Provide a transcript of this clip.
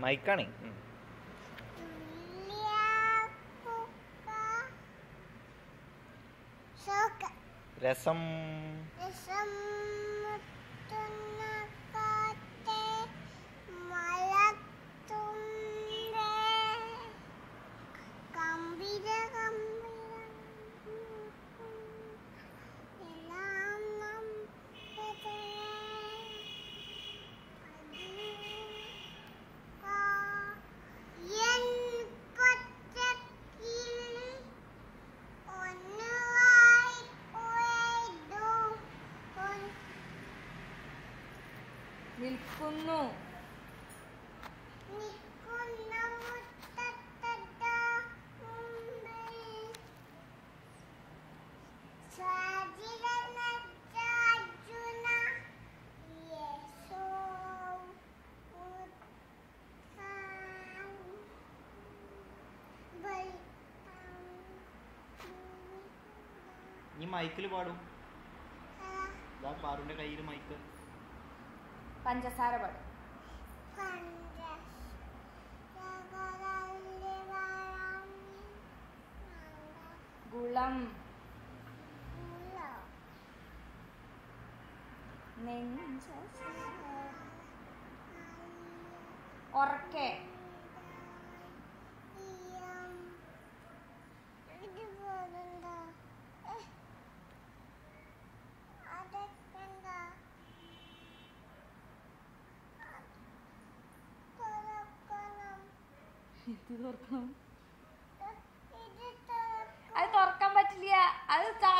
മൈക്കാണേ ഉം. രസം കമ്പിര കമ്പിര എല്ലാം നമ്മുടെ എൻ കൊച്ചക്കിളി ഒന്നുമായി പോയതു നിൽക്കുന്നു നിൽക്കുന്ന മുറ്റത്തത്ത മുമ്പിൽ സാജിരനച്ച അർജുന യേശോ ഈ മൈക്കിൽ പാടും ഇതാ പാറുന്റെ കയ്യിൽ മൈക്ക് പഞ്ചസാര പാടും ഗുളം നെഞ്ച ഉറക്കെ ഇത് തുറക്കണം അത് തുറക്കാൻ പറ്റില്ല അത്